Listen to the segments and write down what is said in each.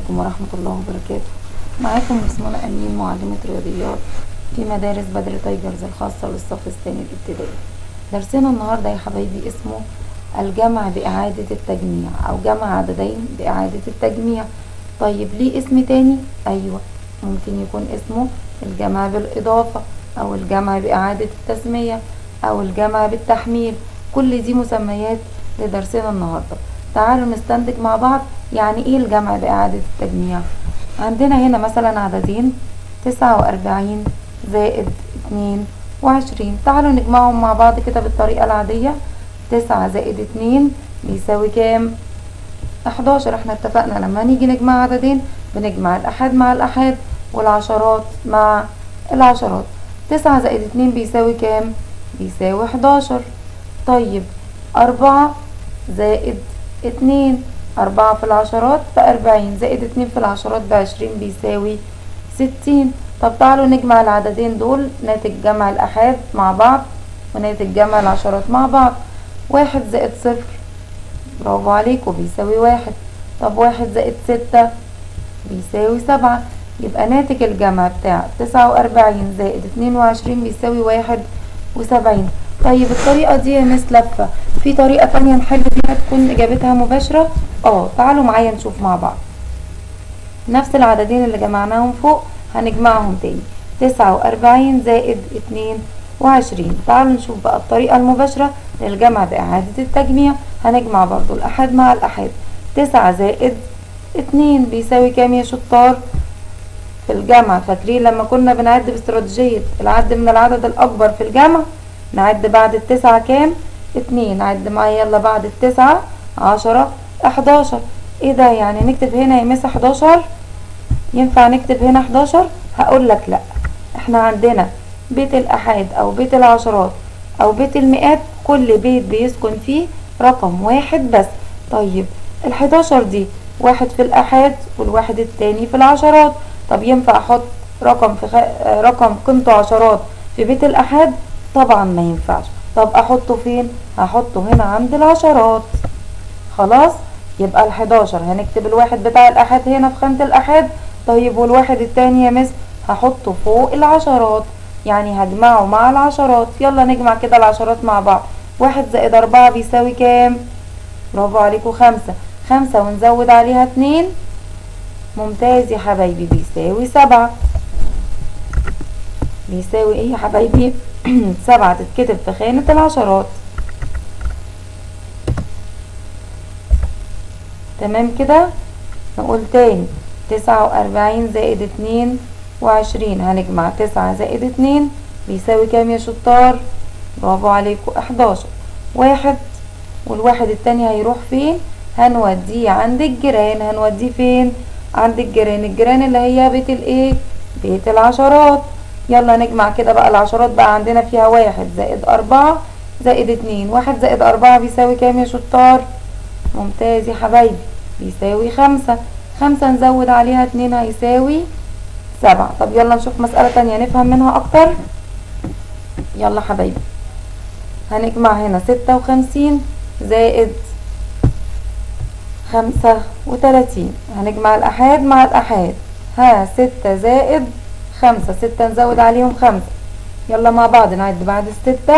عليكم ورحمة الله وبركاته معاكم بسمونة أمين معلمة رياضيات في مدارس بدر تايجرز الخاصة للصف الثاني الابتدائي درسنا النهاردة يا حبايبي اسمه الجمع بإعادة التجميع أو جمع عددين بإعادة التجميع طيب ليه اسم تاني؟ أيوة ممكن يكون اسمه الجمع بالإضافة أو الجمع بإعادة التسمية أو الجمع بالتحميل كل دي مسميات لدرسنا النهاردة تعالوا نستنتج مع بعض يعني ايه الجمع بإعادة التجميع عندنا هنا مثلا عددين تسعة وأربعين زائد اتنين وعشرين تعالوا نجمعهم مع بعض كده بالطريقة العادية تسعة زائد اتنين بيساوي كام؟ احداشر احنا اتفقنا لما نيجي نجمع عددين بنجمع الأحاد مع الأحاد والعشرات مع العشرات تسعة زائد اتنين بيساوي كام؟ بيساوي حداشر طيب أربعة زائد اتنين أربعة في العشرات بأربعين زائد اتنين في العشرات بعشرين بيساوي ستين طب تعالوا نجمع العددين دول ناتج جمع الأحاد مع بعض وناتج جمع العشرات مع بعض واحد زائد صفر برافو عليكم بيساوي واحد طب واحد زائد ستة بيساوي سبعة يبقى ناتج الجمع بتاع تسعة وأربعين زائد اتنين وعشرين بيساوي واحد وسبعين طيب الطريقة دي يا مس لفة في طريقة تانية نحل بيها تكون إجابتها مباشرة اه تعالوا معايا نشوف مع بعض نفس العددين اللي جمعناهم فوق هنجمعهم تاني تسعة وأربعين زائد اتنين وعشرين تعالوا نشوف بقى الطريقة المباشرة للجمع بإعادة التجميع هنجمع برضو الأحد مع الأحد تسعة زائد اتنين بيساوي كام يا شطار في الجمع فاكرين لما كنا بنعد باستراتيجية العد من العدد الأكبر في الجمع نعد بعد التسعة كام اتنين عد معايا يلا بعد التسعة عشرة احداشر ايه ده يعني نكتب هنا يا مس احداشر ينفع نكتب هنا احداشر هقول لك لا احنا عندنا بيت الأحاد أو بيت العشرات أو بيت المئات كل بيت بيسكن فيه رقم واحد بس طيب الحداشر دي واحد في الأحاد والواحد التاني في العشرات طب ينفع أحط رقم في خ... رقم قيمته عشرات في بيت الأحاد طبعا ما ينفعش طب أحطه فين هحطه هنا عند العشرات خلاص يبقى الحداشر هنكتب الواحد بتاع الأحاد هنا في خانة الأحاد طيب والواحد التاني يا مس هحطه فوق العشرات يعني هجمعه مع العشرات يلا نجمع كده العشرات مع بعض واحد زائد أربعة بيساوي كام برافو عليكم خمسة خمسة ونزود عليها اتنين ممتاز يا حبايبي بيساوي سبعة بيساوي ايه يا حبايبي سبعة تتكتب في خانة العشرات تمام كده نقول تاني تسعة وأربعين زائد اتنين وعشرين هنجمع تسعة زائد اتنين بيساوي كام يا شطار برافو عليكم احداشر واحد والواحد التاني هيروح فين هنوديه عند الجيران هنوديه فين عند الجيران الجيران اللي هي بيت الايه بيت العشرات يلا نجمع كده بقى العشرات بقى عندنا فيها واحد زائد أربعة زائد اتنين واحد زائد أربعة بيساوي كام يا شطار ممتاز يا حبايبي بيساوي خمسة خمسة نزود عليها اتنين هيساوي سبعة طب يلا نشوف مسألة تانية نفهم منها أكتر يلا حبايبي هنجمع هنا ستة وخمسين زائد خمسة وتلاتين هنجمع الأحاد مع الأحاد ها ستة زائد خمسة ستة نزود عليهم خمسة يلا مع بعض نعد بعد الستة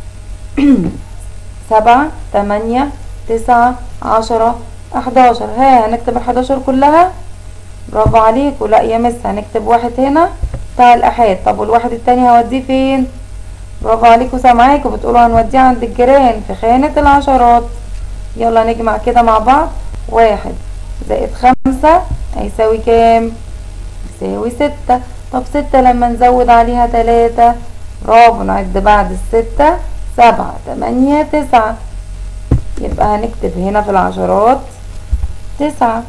سبعة تمانية تسعة عشرة أحداشر ها هنكتب الحداشر كلها برافو عليكوا لا يا مس هنكتب واحد هنا بتاع الأحاد طب والواحد التاني هوديه فين برافو عليكوا سامعاكوا بتقولوا هنوديه عند الجيران في خانة العشرات يلا نجمع كده مع بعض واحد زائد خمسة هيساوي كام يساوي ستة طب ستة لما نزود عليها تلاتة برافو نعد بعد الستة سبعة تمانية تسعة يبقى هنكتب هنا في العشرات تسعة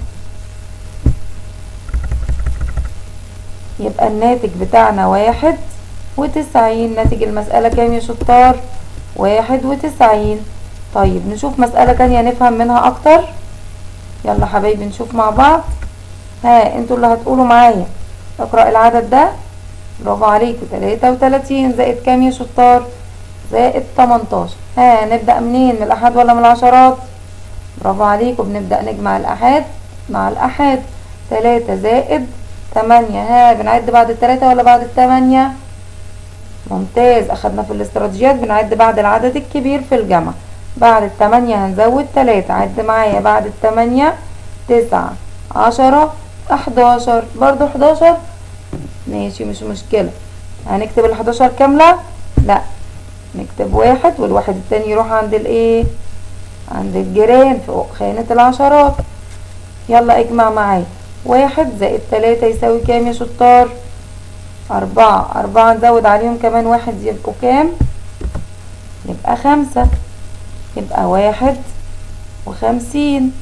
يبقى الناتج بتاعنا واحد وتسعين ناتج المسألة كام يا شطار واحد وتسعين طيب نشوف مسألة تانية نفهم منها أكتر يلا حبايبي نشوف مع بعض ها انتوا اللي هتقولوا معايا اقرأ العدد ده برافو عليكم تلاتة وتلاتين زائد كام يا شطار زائد تمنتاشر ها نبدأ منين من الأحد ولا من العشرات برافو عليكم بنبدأ نجمع الأحاد مع الأحاد تلاتة زائد تمانية ها بنعد بعد التلاتة ولا بعد التمانية ممتاز اخدنا في الاستراتيجيات بنعد بعد العدد الكبير في الجمع بعد التمانية هنزود تلاتة عد معايا بعد التمانية تسعة عشرة احداشر برضو احداشر ماشي مش مشكلة هنكتب الحداشر كاملة لا نكتب واحد والواحد التاني يروح عند الايه عند الجيران فوق خانة العشرات يلا اجمع معايا واحد زائد تلاتة يساوي كام يا شطار أربعة أربعة نزود عليهم كمان واحد يبقوا كام يبقى خمسة يبقى واحد وخمسين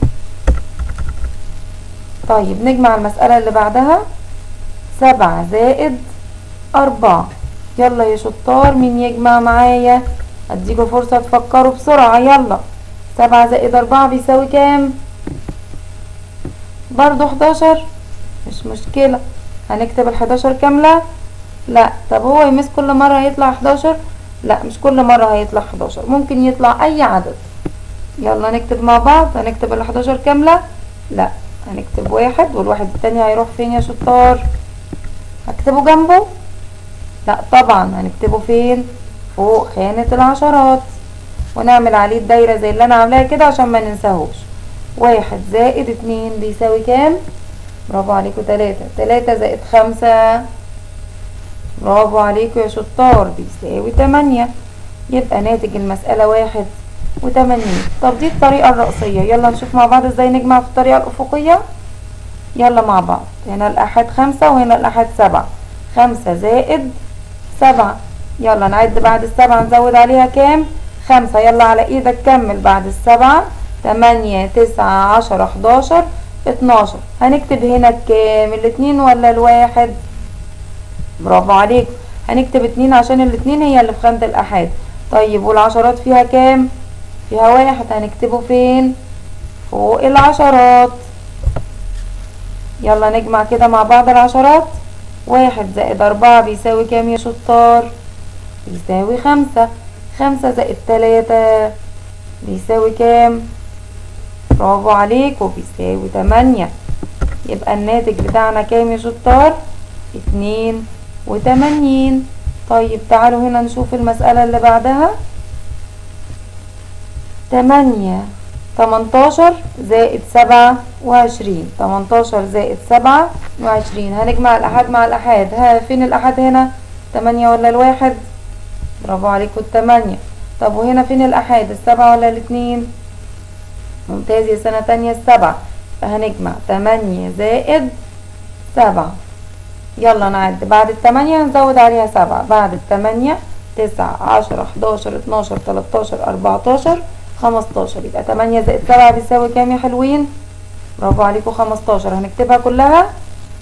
طيب نجمع المسألة اللي بعدها سبعة زائد أربعة يلا يا شطار مين يجمع معايا اديكوا فرصة تفكروا بسرعة يلا سبعة زائد أربعة بيساوي كام برضو حداشر مش مشكلة هنكتب الحداشر كاملة لا طب هو يمس كل مرة هيطلع حداشر لا مش كل مرة هيطلع حداشر ممكن يطلع أي عدد يلا نكتب مع بعض هنكتب الحداشر كاملة لا هنكتب واحد والواحد التاني هيروح فين يا شطار هكتبه جنبه لا طبعا هنكتبه فين فوق خانة العشرات ونعمل عليه الدايرة زي اللي انا عاملاها كده عشان ما ننساهوش واحد زائد اتنين بيساوي كام برافو عليكم تلاتة تلاتة زائد خمسة برافو عليكم يا شطار بيساوي تمانية يبقى ناتج المسألة واحد وتمانين طب دي الطريقة الرئيسية يلا نشوف مع بعض ازاي نجمع في الطريقة الأفقية يلا مع بعض هنا الأحد خمسة وهنا الأحد سبعة خمسة زائد سبعة يلا نعد بعد السبعة نزود عليها كام خمسة يلا على ايدك كمل بعد السبعة تمانية تسعة عشرة حداشر اتناشر هنكتب هنا كام الاتنين ولا الواحد برافو عليك هنكتب اتنين عشان الاتنين هي اللي في خانة الأحاد طيب والعشرات فيها كام فيها واحد هنكتبه فين فوق العشرات يلا نجمع كده مع بعض العشرات واحد زائد أربعة بيساوي كام يا شطار بيساوي خمسة خمسة زائد تلاتة بيساوي كام برافو عليك وبيساوي تمانية يبقى الناتج بتاعنا كام يا شطار اتنين وتمانين طيب تعالوا هنا نشوف المسألة اللي بعدها تمانية تمنتاشر زائد سبعة وعشرين تمنتاشر زائد سبعة وعشرين هنجمع الأحاد مع الأحاد ها فين الأحاد هنا تمانية ولا الواحد برافو عليكم التمانية طب وهنا فين الأحاد السبعة ولا الاتنين ممتاز يا سنة تانية السبعة فهنجمع تمانية زائد سبعة يلا نعد بعد التمانية هنزود عليها سبعة بعد التمانية تسعة عشرة حداشر اتناشر تلاتاشر أربعتاشر خمستاشر يبقى تمانية زائد سبعة بيساوي كام يا حلوين برافو عليكم خمستاشر هنكتبها كلها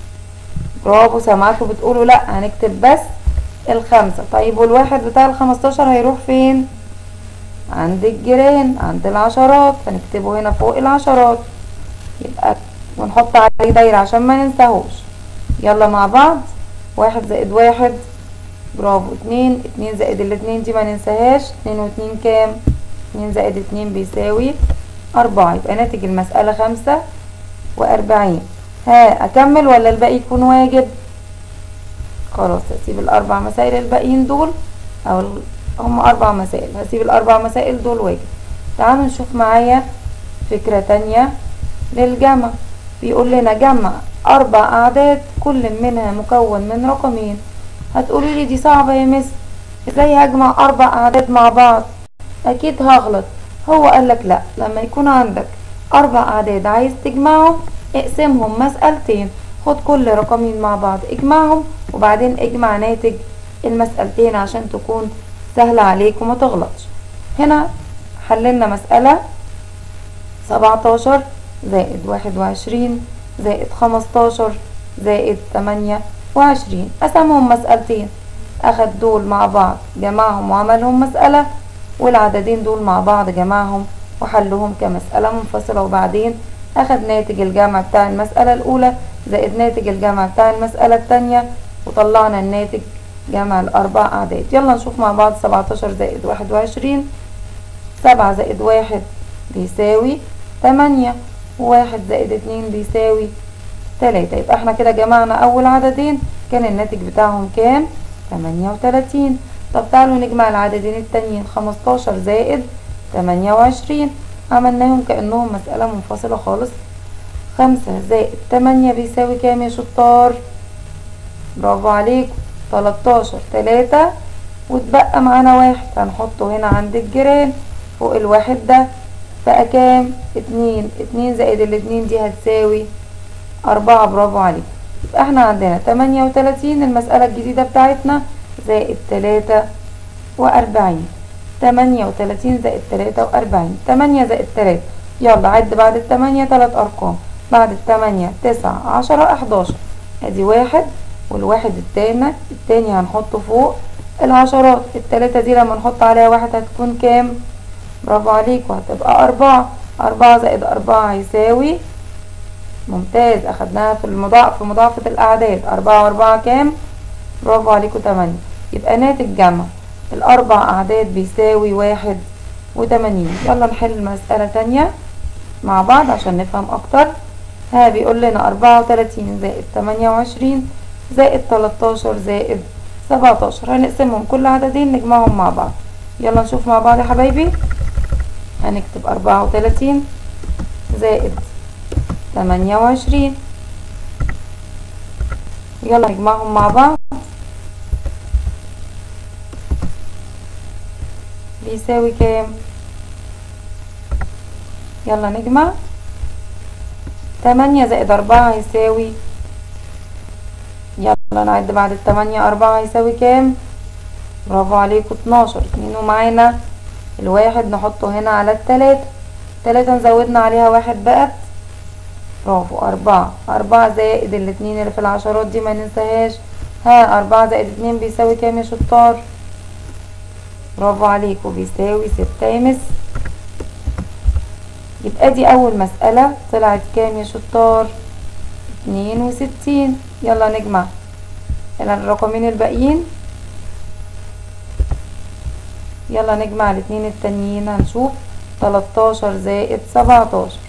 برافو سامعاكم بتقولوا لا هنكتب بس الخمسة طيب والواحد بتاع الخمستاشر هيروح فين عند الجيران عند العشرات فنكتبه هنا فوق العشرات يبقى ونحط عليه دايرة عشان ما ننساهوش يلا مع بعض واحد زائد واحد برافو اتنين اتنين زائد الاتنين دي ما ننساهاش اتنين واتنين كام اتنين زائد اتنين بيساوي أربعة يبقى ناتج المسألة خمسة وأربعين ها أكمل ولا الباقي يكون واجب خلاص هسيب الأربع مسائل الباقيين دول أو هم أربع مسائل هسيب الأربع مسائل دول واجب تعالوا نشوف معايا فكرة تانية للجمع بيقول لنا جمع أربع أعداد كل منها مكون من رقمين هتقولي لي دي صعبة يا مس ازاي هجمع أربع أعداد مع بعض أكيد هغلط هو قالك لأ لما يكون عندك أربع أعداد عايز تجمعهم اقسمهم مسألتين خد كل رقمين مع بعض اجمعهم وبعدين اجمع ناتج المسألتين عشان تكون سهلة عليك وما تغلطش هنا حللنا مسألة سبعتاشر زائد واحد وعشرين زائد خمستاشر زائد تمانية وعشرين قسمهم مسألتين أخد دول مع بعض جمعهم وعملهم مسألة والعددين دول مع بعض جمعهم وحلهم كمسألة منفصلة وبعدين أخد ناتج الجمع بتاع المسألة الأولى زائد ناتج الجمع بتاع المسألة التانية وطلعنا الناتج جمع الأربع أعداد يلا نشوف مع بعض سبعتاشر زائد واحد وعشرين سبعة زائد واحد بيساوي تمانية واحد زائد اتنين بيساوي تلاتة يبقى احنا كده جمعنا أول عددين كان الناتج بتاعهم كام؟ تمانية وتلاتين طب تعالوا نجمع العددين التانيين خمستاشر زائد تمانية وعشرين عملناهم كأنهم مسألة منفصلة خالص خمسة زائد تمانية بيساوي كام يا شطار؟ برافو عليكم تلاتاشر تلاتة واتبقى معانا واحد هنحطه هنا عند الجيران فوق الواحد ده بقى كام؟ اتنين اتنين زائد الاتنين دي هتساوي أربعة برافو عليكم يبقى احنا عندنا تمانية وتلاتين المسألة الجديدة بتاعتنا زائد تلاتة وأربعين تمانية وتلاتين زائد تلاتة وأربعين تمانية زائد تلاتة يلا عد بعد التمانية تلات أرقام بعد التمانية تسعة عشرة أحداشر ادي واحد والواحد التاني التاني هنحطه فوق العشرات التلاتة دي لما نحط عليها واحد هتكون كام برافو عليكم هتبقى أربعة أربعة زائد أربعة هيساوي ممتاز أخدناها في المضاعف في مضاعفة الأعداد أربعة وأربعة كام برافو عليكم تمانية يبقى ناتج جمع الأربع أعداد بيساوي واحد وتمانين يلا نحل مسألة تانية مع بعض عشان نفهم أكتر ها بيقول لنا أربعة وتلاتين زائد تمانية وعشرين زائد تلاتاشر زائد سبعتاشر هنقسمهم كل عددين نجمعهم مع بعض يلا نشوف مع بعض يا حبايبي هنكتب أربعة وتلاتين زائد تمانية وعشرين يلا نجمعهم مع بعض بيساوي كام يلا نجمع تمانية زائد أربعة هيساوي يلا نعد بعد التمانية أربعة هيساوي كام برافو عليكم اتناشر اتنين ومعانا الواحد نحطه هنا على التلاتة تلاتة نزودنا عليها واحد بقت برافو أربعة أربعة زائد الاتنين اللي في العشرات دي ما ننساهاش ها أربعة زائد اتنين بيساوي كام يا شطار برافو عليكم بيساوي ستة يا مس يبقى دي أول مسألة طلعت كام يا شطار اتنين وستين يلا نجمع الرقمين الباقيين يلا نجمع الاتنين التانيين هنشوف تلاتاشر زائد سبعتاشر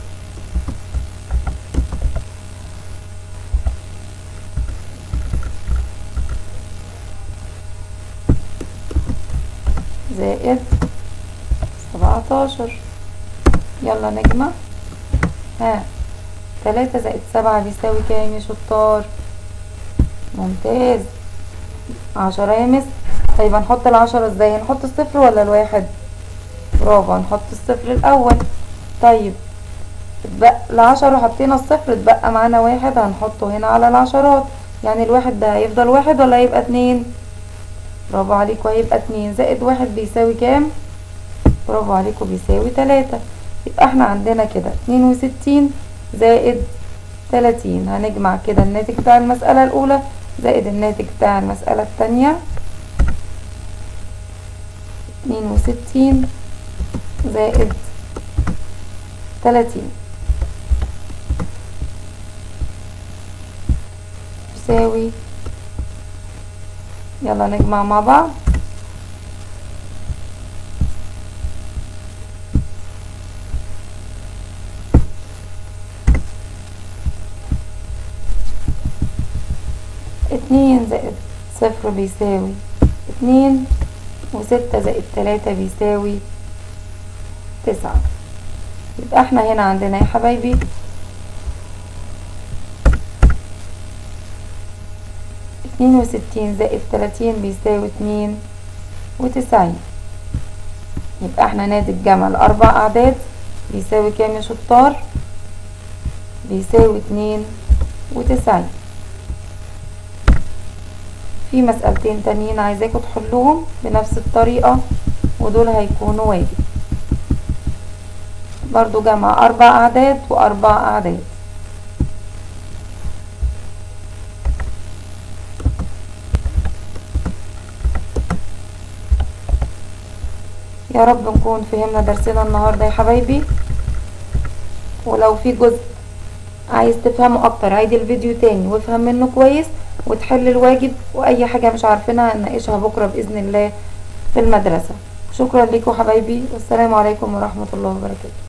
زائد سبعتاشر يلا نجمع ها تلاتة زائد سبعة بيساوي كام يا شطار ممتاز عشرة يا مس طيب هنحط العشرة ازاي هنحط الصفر ولا الواحد برافو هنحط الصفر الاول طيب اتبقى العشرة حطينا الصفر اتبقى معانا واحد هنحطه هنا على العشرات يعني الواحد ده هيفضل واحد ولا هيبقى اتنين برافو عليكم هيبقى اتنين زائد واحد بيساوي كام برافو عليكم بيساوي تلاتة يبقى احنا عندنا كده اتنين وستين زائد تلاتين هنجمع كده الناتج بتاع المسألة الأولى زائد الناتج بتاع المسألة التانية اتنين وستين زائد تلاتين يساوي يلا نجمع مع بعض اتنين زائد صفر بيساوي اتنين وستة زائد تلاتة بيساوي تسعة يبقى احنا هنا عندنا يا حبايبي اتنين وستين زائد تلاتين بيساوي اتنين وتسعين يبقى احنا ناتج جمع الأربع أعداد بيساوي كام يا شطار بيساوي اتنين وتسعين في مسألتين تانيين عايزاكم تحلوهم بنفس الطريقة ودول هيكونوا واجب برضو جمع أربع أعداد وأربع أعداد يا رب نكون فهمنا درسنا النهاردة يا حبايبي ولو في جزء عايز تفهمه اكتر عيد الفيديو تاني وافهم منه كويس وتحل الواجب واي حاجة مش عارفينها هنناقشها بكرة باذن الله في المدرسة شكرا لكم حبايبي والسلام عليكم ورحمة الله وبركاته